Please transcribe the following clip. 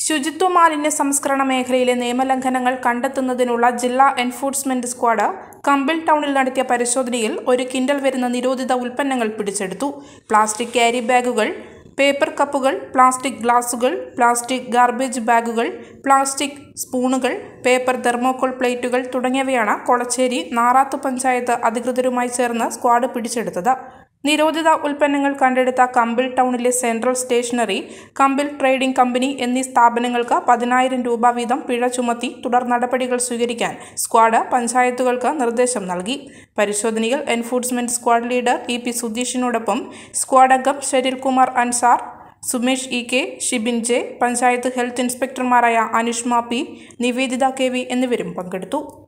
ശുചിത്വ മാലിന്യ സംസ്കരണ മേഖലയിലെ നിയമലംഘനങ്ങൾ കണ്ടെത്തുന്നതിനുള്ള ജില്ലാ എൻഫോഴ്സ്മെന്റ് സ്ക്വാഡ് കമ്പിൾ ടൗണിൽ നടത്തിയ പരിശോധനയിൽ ഒരു കിൻഡൽ വരുന്ന നിരോധിത ഉൽപ്പന്നങ്ങൾ പിടിച്ചെടുത്തു പ്ലാസ്റ്റിക് ക്യാരി ബാഗുകൾ പേപ്പർ കപ്പുകൾ പ്ലാസ്റ്റിക് ഗ്ലാസുകൾ പ്ലാസ്റ്റിക് ഗാർബേജ് ബാഗുകൾ പ്ലാസ്റ്റിക് സ്പൂണുകൾ പേപ്പർ തെർമോക്കോൾ പ്ലേറ്റുകൾ തുടങ്ങിയവയാണ് കൊളച്ചേരി നാറാത്ത് പഞ്ചായത്ത് അധികൃതരുമായി ചേർന്ന് സ്ക്വാഡ് പിടിച്ചെടുത്തത് നിരോധിത ഉൽപ്പന്നങ്ങൾ കണ്ടെടുത്ത കമ്പിൾ ടൗണിലെ central stationery Kambil trading company എന്നീ സ്ഥാപനങ്ങൾക്ക് പതിനായിരം രൂപ വീതം പിഴ ചുമത്തി തുടർ നടപടികൾ സ്വീകരിക്കാൻ സ്ക്വാഡ് പഞ്ചായത്തുകൾക്ക് നിർദ്ദേശം നൽകി പരിശോധനയിൽ enforcement squad leader E P സുധീഷിനോടൊപ്പം സ്ക്വാഡ് അംഗം Sherilkumar Ansar Sumesh E K Shibin J panchayat health ഇൻസ്പെക്ടർമാരായ Anushma P Niveditha K V എന്നിവരും പങ്കെടുത്തു